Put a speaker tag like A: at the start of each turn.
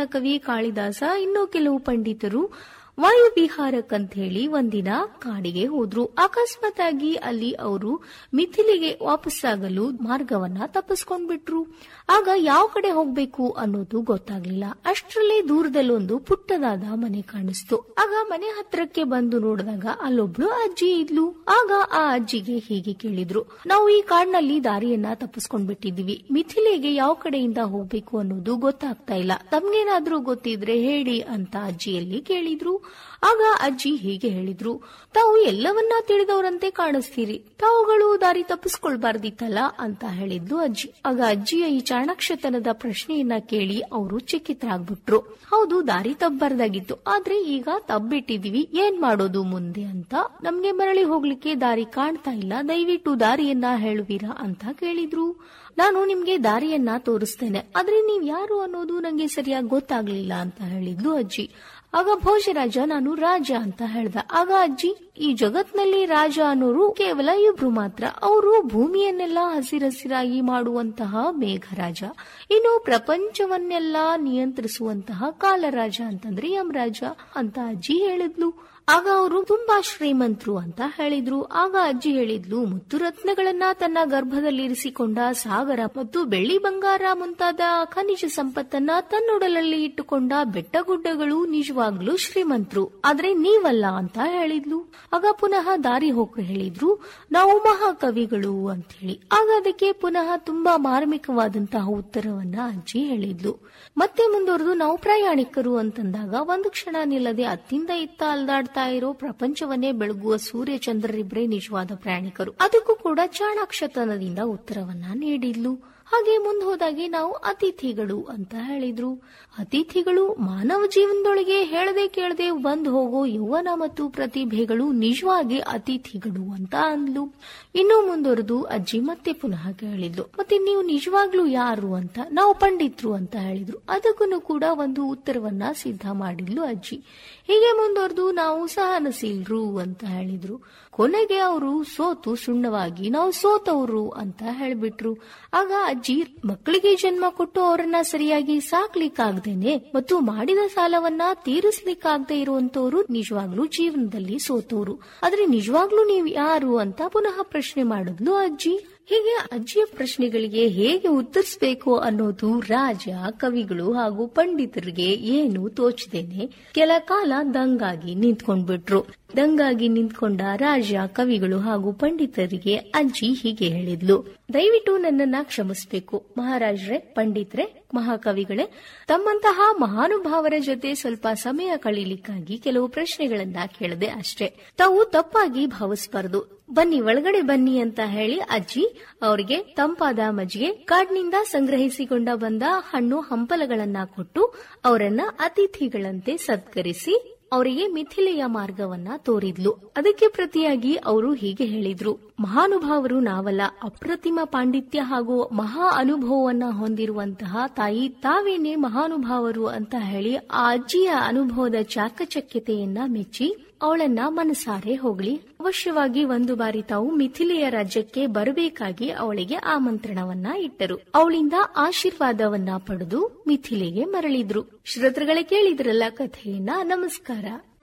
A: ಮಹಾಕವಿ ಕಾಳಿದಾಸ ಇನ್ನೂ ಕೆಲವು ಪಂಡಿತರು ವಾಯುವಿಹಾರಕ್ಕಂತ ಹೇಳಿ ಒಂದಿನ ಕಾಡಿಗೆ ಹೋದ್ರು ಅಕಸ್ಮಾತ್ ಆಗಿ ಅಲ್ಲಿ ಅವರು ಮಿಥಿಲಿಗೆ ವಾಪಸ್ಸಾಗಲು ಮಾರ್ಗವನ್ನ ತಪ್ಪಿಸ್ಕೊಂಡ್ಬಿಟ್ರು ಆಗ ಯಾವ ಕಡೆ ಹೋಗ್ಬೇಕು ಅನ್ನೋದು ಗೊತ್ತಾಗ್ಲಿಲ್ಲ ಅಷ್ಟರಲ್ಲೇ ದೂರದಲ್ಲೊಂದು ಪುಟ್ಟದಾದ ಮನೆ ಕಾಣಿಸ್ತು ಆಗ ಮನೆ ಹತ್ರಕ್ಕೆ ಬಂದು ನೋಡಿದಾಗ ಅಲ್ಲೊಬ್ಳು ಅಜ್ಜಿ ಇದ್ಲು ಆಗ ಆ ಅಜ್ಜಿಗೆ ಹೀಗೆ ಕೇಳಿದ್ರು ನಾವು ಈ ಕಾಡಿನಲ್ಲಿ ದಾರಿಯನ್ನ ತಪ್ಪಿಸ್ಕೊಂಡ್ಬಿಟ್ಟಿದೀವಿ ಮಿಥಿಲಿಗೆ ಯಾವ ಕಡೆಯಿಂದ ಹೋಗ್ಬೇಕು ಅನ್ನೋದು ಗೊತ್ತಾಗ್ತಾ ಇಲ್ಲ ತಮ್ಗೇನಾದ್ರೂ ಗೊತ್ತಿದ್ರೆ ಹೇಳಿ ಅಂತ ಅಜ್ಜಿಯಲ್ಲಿ ಕೇಳಿದ್ರು ಆಗ ಅಜ್ಜಿ ಹೀಗೆ ಹೇಳಿದ್ರು ತಾವು ಎಲ್ಲವನ್ನ ತಿಳಿದವರಂತೆ ಕಾಣಿಸ್ತೀರಿ ತಾವುಗಳು ದಾರಿ ತಪ್ಪಿಸ್ಕೊಳ್ಬಾರ್ದಿತ್ತಲ್ಲ ಅಂತ ಹೇಳಿದ್ಲು ಅಜ್ಜಿ ಆಗ ಅಜ್ಜಿಯ ಈ ಚಾಣಾಕ್ಷತನದ ಪ್ರಶ್ನೆಯನ್ನ ಕೇಳಿ ಅವರು ಚಕಿತರಾಗ್ಬಿಟ್ರು ಹೌದು ದಾರಿ ತಪ್ಪಬಾರ್ದಾಗಿತ್ತು ಆದ್ರೆ ಈಗ ತಬ್ಬಿಟ್ಟಿದೀವಿ ಏನ್ ಮಾಡೋದು ಮುಂದೆ ಅಂತ ನಮ್ಗೆ ಮರಳಿ ಹೋಗ್ಲಿಕ್ಕೆ ದಾರಿ ಕಾಣ್ತಾ ಇಲ್ಲ ದಯವಿಟ್ಟು ದಾರಿಯನ್ನ ಹೇಳುವಿರಾ ಅಂತ ಕೇಳಿದ್ರು ನಾನು ನಿಮ್ಗೆ ದಾರಿಯನ್ನ ತೋರಿಸ್ತೇನೆ ಆದ್ರೆ ನೀವ್ ಯಾರು ಅನ್ನೋದು ನಂಗೆ ಸರಿಯಾಗಿ ಗೊತ್ತಾಗ್ಲಿಲ್ಲ ಅಂತ ಹೇಳಿದ್ಲು ಅಜ್ಜಿ ಆಗ ಭೋಜರಾಜ ನಾನು ರಾಜ ಅಂತ ಹೇಳ್ದ ಆಗ ಅಜ್ಜಿ ಈ ಜಗತ್ನಲ್ಲಿ ರಾಜ ಅನ್ನೋರು ಕೇವಲ ಇಬ್ರು ಮಾತ್ರ ಅವರು ಭೂಮಿಯನ್ನೆಲ್ಲ ಹಸಿರಸಿರಾಗಿ ಮಾಡುವಂತಹ ಮೇಘರಾಜ ಇನ್ನು ಪ್ರಪಂಚವನ್ನೆಲ್ಲ ನಿಯಂತ್ರಿಸುವಂತಹ ಕಾಲರಾಜ ಅಂತಂದ್ರೆ ಯಮರಾಜ ಅಂತ ಅಜ್ಜಿ ಹೇಳಿದ್ಲು ಆಗ ಅವರು ತುಂಬಾ ಶ್ರೀಮಂತರು ಅಂತ ಹೇಳಿದ್ರು ಆಗ ಅಜ್ಜಿ ಹೇಳಿದ್ಲು ಮುತ್ತು ರತ್ನಗಳನ್ನ ತನ್ನ ಗರ್ಭದಲ್ಲಿರಿಸಿಕೊಂಡ ಸಾಗರ ಮತ್ತು ಬೆಳ್ಳಿ ಬಂಗಾರ ಮುಂತಾದ ಖನಿಜ ಸಂಪತ್ತನ್ನ ತನ್ನೊಡಲಲ್ಲಿ ಇಟ್ಟುಕೊಂಡ ಬೆಟ್ಟಗುಡ್ಡಗಳು ನಿಜವಾಗ್ಲೂ ಶ್ರೀಮಂತರು ಆದ್ರೆ ನೀವಲ್ಲ ಅಂತ ಹೇಳಿದ್ಲು ಆಗ ಪುನಃ ದಾರಿ ಹೋಗ್ರು ಹೇಳಿದ್ರು ನಾವು ಮಹಾಕವಿಗಳು ಅಂತ ಹೇಳಿ ಆಗ ಅದಕ್ಕೆ ಪುನಃ ತುಂಬಾ ಮಾರ್ಮಿಕವಾದಂತಹ ಉತ್ತರವನ್ನ ಅಜ್ಜಿ ಹೇಳಿದ್ಲು ಮತ್ತೆ ಮುಂದುವರೆದು ನಾವು ಪ್ರಯಾಣಿಕರು ಅಂತಂದಾಗ ಒಂದು ಕ್ಷಣ ನಿಲ್ಲದೆ ಅತ್ತಿಂದ ಇತ್ತ ಅಲ್ದಾಡ್ತಾ ಇರೋ ಪ್ರಪಂಚವನ್ನೇ ಬೆಳಗುವ ಸೂರ್ಯ ಚಂದ್ರರಿಬ್ಬರೇ ನಿಜವಾದ ಪ್ರಯಾಣಿಕರು ಅದಕ್ಕೂ ಕೂಡ ಚಾಣಾಕ್ಷತನದಿಂದ ಉತ್ತರವನ್ನ ನೀಡಿದ್ಲು ಹಾಗೆ ಮುಂದೆ ಹೋದಾಗೆ ನಾವು ಅತಿಥಿಗಳು ಅಂತ ಹೇಳಿದ್ರು ಅತಿಥಿಗಳು ಮಾನವ ಜೀವನದೊಳಗೆ ಹೇಳದೆ ಕೇಳದೆ ಬಂದು ಹೋಗೋ ಯೌವನ ಮತ್ತು ಪ್ರತಿಭೆಗಳು ನಿಜವಾಗಿ ಅತಿಥಿಗಳು ಅಂತ ಅಂದ್ಲು ಇನ್ನು ಮುಂದುವರೆದು ಅಜ್ಜಿ ಮತ್ತೆ ಪುನಃ ಕೇಳಿದ್ಲು ಮತ್ತೆ ನೀವು ನಿಜವಾಗ್ಲೂ ಯಾರು ಅಂತ ನಾವು ಪಂಡಿತ್ರು ಅಂತ ಹೇಳಿದ್ರು ಅದಕ್ಕೂ ಕೂಡ ಒಂದು ಉತ್ತರವನ್ನ ಸಿದ್ಧ ಮಾಡಿದ್ಲು ಅಜ್ಜಿ ಹೀಗೆ ಮುಂದುವರೆದು ನಾವು ಸಹನಶೀಲರು ಅಂತ ಹೇಳಿದ್ರು ಕೊನೆಗೆ ಅವರು ಸೋತು ಸುಣ್ಣವಾಗಿ ನಾವು ಸೋತವರು ಅಂತ ಹೇಳ್ಬಿಟ್ರು ಆಗ ಅಜ್ಜಿ ಮಕ್ಕಳಿಗೆ ಜನ್ಮ ಕೊಟ್ಟು ಅವರನ್ನ ಸರಿಯಾಗಿ ಸಾಕ್ಲಿಕ್ಕಾಗ್ದೇನೆ ಮತ್ತು ಮಾಡಿದ ಸಾಲವನ್ನ ತೀರಿಸ್ಲಿಕ್ಕಾಗದೆ ಇರುವಂತವ್ರು ನಿಜವಾಗ್ಲೂ ಜೀವನದಲ್ಲಿ ಸೋತವ್ರು ಆದ್ರೆ ನಿಜವಾಗ್ಲೂ ನೀವು ಯಾರು ಅಂತ ಪುನಃ ಪ್ರಶ್ನೆ ಮಾಡಿದ್ಲು ಅಜ್ಜಿ ಹೀಗೆ ಅಜ್ಜಿಯ ಪ್ರಶ್ನೆಗಳಿಗೆ ಹೇಗೆ ಉತ್ತರಿಸಬೇಕು ಅನ್ನೋದು ರಾಜ ಕವಿಗಳು ಹಾಗೂ ಪಂಡಿತರಿಗೆ ಏನು ತೋಚದೇನೆ ಕೆಲ ಕಾಲ ದಂಗಾಗಿ ನಿಂತ್ಕೊಂಡ್ಬಿಟ್ರು ದಂಗಾಗಿ ನಿಂತ್ಕೊಂಡ ರಾಜ ಕವಿಗಳು ಹಾಗೂ ಪಂಡಿತರಿಗೆ ಅಜ್ಜಿ ಹೀಗೆ ಹೇಳಿದ್ಲು ದಯವಿಟ್ಟು ನನ್ನನ್ನ ಕ್ಷಮಿಸಬೇಕು ಮಹಾರಾಜ್ರೆ ಪಂಡಿತ್ರೆ ಮಹಾಕವಿಗಳೇ ತಮ್ಮಂತಹ ಮಹಾನುಭಾವರ ಜೊತೆ ಸ್ವಲ್ಪ ಸಮಯ ಕಳೀಲಿಕ್ಕಾಗಿ ಕೆಲವು ಪ್ರಶ್ನೆಗಳನ್ನ ಕೇಳದೆ ಅಷ್ಟೇ ತಾವು ತಪ್ಪಾಗಿ ಭಾವಿಸಬಾರದು ಬನ್ನಿ ಒಳಗಡೆ ಬನ್ನಿ ಅಂತ ಹೇಳಿ ಅಜ್ಜಿ ಅವರಿಗೆ ತಂಪಾದ ಮಜ್ಜಿಗೆ ಕಾಡ್ನಿಂದ ಸಂಗ್ರಹಿಸಿಕೊಂಡ ಬಂದ ಹಣ್ಣು ಹಂಪಲಗಳನ್ನ ಕೊಟ್ಟು ಅವರನ್ನ ಅತಿಥಿಗಳಂತೆ ಸತ್ಕರಿಸಿ ಅವರಿಗೆ ಮಿಥಿಲೆಯ ಮಾರ್ಗವನ್ನ ತೋರಿದ್ಲು ಅದಕ್ಕೆ ಪ್ರತಿಯಾಗಿ ಅವರು ಹೀಗೆ ಹೇಳಿದ್ರು ಮಹಾನುಭಾವರು ನಾವಲ್ಲ ಅಪ್ರತಿಮ ಪಾಂಡಿತ್ಯ ಹಾಗೂ ಮಹಾ ಅನುಭವವನ್ನ ಹೊಂದಿರುವಂತಹ ತಾಯಿ ತಾವೇನೆ ಮಹಾನುಭಾವರು ಅಂತ ಹೇಳಿ ಆ ಅಜ್ಜಿಯ ಅನುಭವದ ಚಾಕಚಕ್ಯತೆಯನ್ನ ಮೆಚ್ಚಿ ಅವಳನ್ನ ಮನಸಾರೆ ಹೋಗ್ಲಿ ಅವಶ್ಯವಾಗಿ ಒಂದು ಬಾರಿ ತಾವು ಮಿಥಿಲೆಯ ರಾಜ್ಯಕ್ಕೆ ಬರಬೇಕಾಗಿ ಅವಳಿಗೆ ಆಮಂತ್ರಣವನ್ನ ಇಟ್ಟರು ಅವಳಿಂದ ಆಶೀರ್ವಾದವನ್ನ ಪಡೆದು ಮಿಥಿಲೆಗೆ ಮರಳಿದ್ರು ಶ್ರೋತೃಗಳೇ ಕೇಳಿದ್ರಲ್ಲ ಕಥೆಯನ್ನ ನಮಸ್ಕಾರ